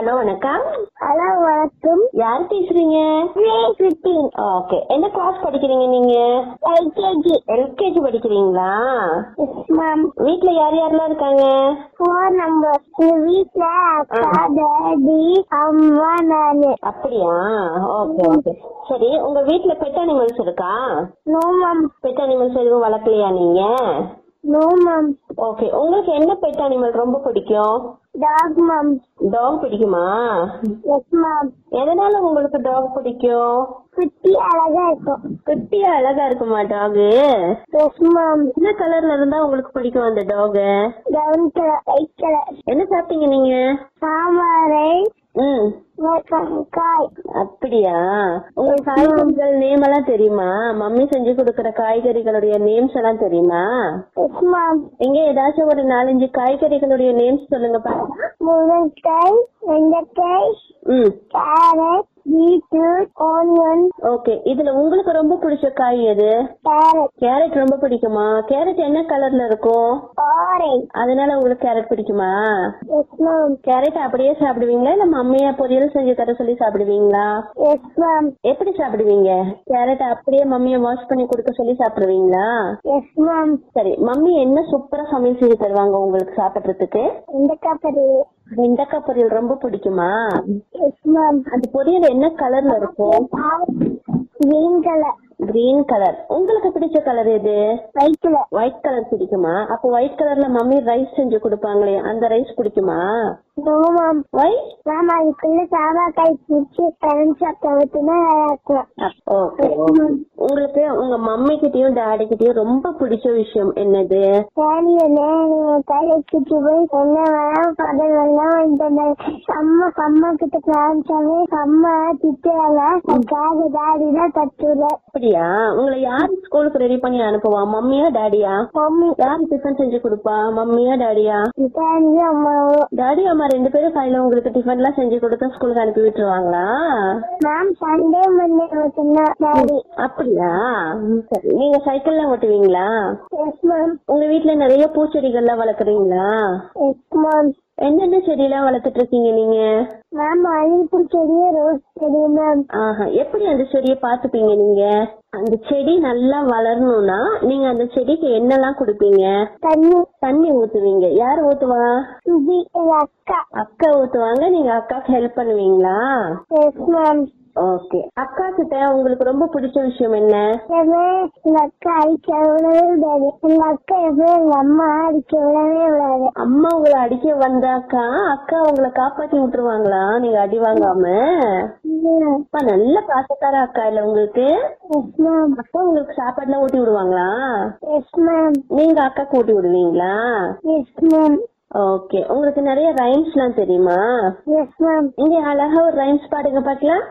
hello வணக்கம் hello வணக்கம் யார் பேசுறீங்க ஃபிஃப்டீன் ஓகே என்ன கிளாஸ் படிக்கிறீங்க நீங்க எல்கேஜி எல்கேஜி படிக்கிறீங்களா எஸ் மேம் வீட்ல யார் யாரெல்லாம் இருக்காங்க ஃபோர் நம்பர் எங்க வீட்ல அக்கா டாடி அம்மா நானு அப்படியா ஓகே ஓகே சரி உங்க வீட்ல பெட் அனிமல்ஸ் இருக்கா நோ மேம் பெட் அனிமல்ஸ் எதுவும் வளர்க்கலையா நீங்க நோ மேம் ஓகே உங்களுக்கு என்ன பெட் அனிமல் ரொம்ப பிடிக்கும் டாக் மேம் டாக் பிடிக்குமா எஸ் மேம் எதனால உங்களுக்கு டாக் பிடிக்கும் குட்டி அழகா இருக்கும் குட்டியா அழகா இருக்குமா டாக் எஸ் மேம் என்ன கலர்ல இருந்தா உங்களுக்கு பிடிக்கும் அந்த dog brown colour white colour என்ன சாப்பிட்டீங்க நீங்க சாம்பாரை ம் காய் அப்படியா உங்களுக்கு காய்கறிகள் நேம் எல்லாம் தெரியுமா மம்மி செஞ்சு கொடுக்கற காய்கறிகளுடைய நேம்ஸ் எல்லாம் தெரியுமா எஸ் மேம் எங்க ஏதாச்சும் ஒரு நாலஞ்சு காய்கறிகளுடைய நேம்ஸ் சொல்லுங்க பாக்கலாம் முருங்கைக்காய் வெண்டைக்காய் ம் கேரட் பீட்ரூட் ஆனியன் ஓகே இதுல உங்களுக்கு ரொம்ப பிடிச்ச காய் எது கேரட் கேரட் ரொம்ப பிடிக்குமா கேரட் என்ன கலர்ல இருக்கும் ஆரஞ்ச் அதனால உங்களுக்கு கேரட் பிடிக்குமா எஸ் மேம் கேரட் அப்படியே சாப்பிடுவீங்களா இல்ல மம்மியா பொரியல் செஞ்சு தர சொல்லி சாப்பிடுவீங்களா எஸ் மேம் எப்படி சாப்பிடுவீங்க கேரட் அப்படியே மம்மிய வாஷ் பண்ணி கொடுக்க சொல்லி சாப்பிடுவீங்களா எஸ் மேம் சரி மம்மி என்ன சூப்பரா சமையல் செஞ்சு தருவாங்க உங்களுக்கு சாப்பிடுறதுக்கு வெண்டைக்காய் பொரியல் வெண்டைக்காய் பொரியல் ரொம்ப பிடிக்குமா எஸ் மேம் அந்த பொரியல் என்ன கலர்ல இருக்கும் கிரீன் கலர் கிரீன் கலர் உங்களுக்கு பிடிச்ச கலர் எது ஒயிட் கலர் ஒயிட் கலர் பிடிக்குமா அப்போ ஒயிட் கலர்ல மம்மி ரைஸ் செஞ்சு கொடுப்பாங்களே அந்த ரைஸ் பிடிக்குமா நோ மேம் வை மேம் அதுக்குள்ள சாவாக்காய் பிடிச்சி கரண்ட் சாப்பிட்டா ஊத்துனா நல்லா இருக்கும் ஓகே உங்களுக்கு உங்க மம்மி கிட்டயும் டாடி கிட்டயும் ரொம்ப பிடிச்ச விஷயம் என்னது தேனிய நேரம் தலைக்கு போய் என்ன வேணாம் படம் வேணாம் இந்த அம்மா அம்மா கிட்ட காமிச்சாவே அம்மா திட்டுறாங்க அதுக்காக டாடி தான் தட்டுல அப்படியா உங்களை யாரு ஸ்கூலுக்கு ரெடி பண்ணி அனுப்புவா மம்மியா டாடியா மம்மி யாரு டிஃபன் செஞ்சு கொடுப்பா மம்மியா டாடியா தேனியும் அம்மாவும் டாடி அம்மா ரெண்டு பேரும் கையில உங்களுக்கு டிஃபன் எல்லாம் செஞ்சு கொடுத்தா ஸ்கூலுக்கு அனுப்பி விட்டுருவாங்களா மேம் சண்டே மண்டே மட்டும்தான் டாடி அப்படியா ம், சரி நீங்க சைக்கிள்லாம் ஓட்டுவீங்களா எஸ் மேம் உங்க வீட்ல நிறைய பூச்செடிகள்லாம் வளர்க்குறீங்களா எஸ் மேம் என்னென்ன செடியெல்லாம் வளர்த்துட்டு இருக்கீங்க நீங்க மேம் மல்லிகைப்பூ செடியும் ரோஸ் செடி மேம் ஆஹா எப்படி அந்த செடியை பாத்துப்பீங்க நீங்க அந்த செடி நல்லா வளரணும்னா நீங்க அந்த செடிக்கு என்னெல்லாம் கொடுப்பீங்க தண்ணி தண்ணி ஊத்துவீங்க யார் ஊத்துவா சுபி எங்க அக்கா அக்கா ஊத்துவாங்க நீங்க அக்காக்கு ஹெல்ப் பண்ணுவீங்களா எஸ் மேம் ஓகே அக்கா கிட்ட உங்களுக்கு ரொம்ப பிடிச்ச விஷயம் என்ன எப்பவுமே எங்க அக்கா அடிக்க விடவே விடாது எங்க அக்கா எப்பவுமே எங்க அம்மா அடிக்க விடவே விடாது அம்மா உங்களை அடிக்க வந்தாக்கா அக்கா உங்களை காப்பாத்தி விட்டுருவாங்களா நீங்க அடி வாங்காம அப்பா நல்ல பாசக்கார அக்கா இல்ல உங்களுக்கு எஸ் மேம் அக்கா உங்களுக்கு சாப்பாடுலாம் ஊட்டி விடுவாங்களா எஸ் மேம் நீங்க அக்காக்கு ஊட்டி விடுவீங்களா எஸ் மேம் ஓகே உங்களுக்கு நிறைய ரைம்ஸ் எல்லாம் தெரியுமா எஸ் மேம் இங்க அழகா ஒரு ரைம்ஸ் பாடுங்க பாக்கலாம்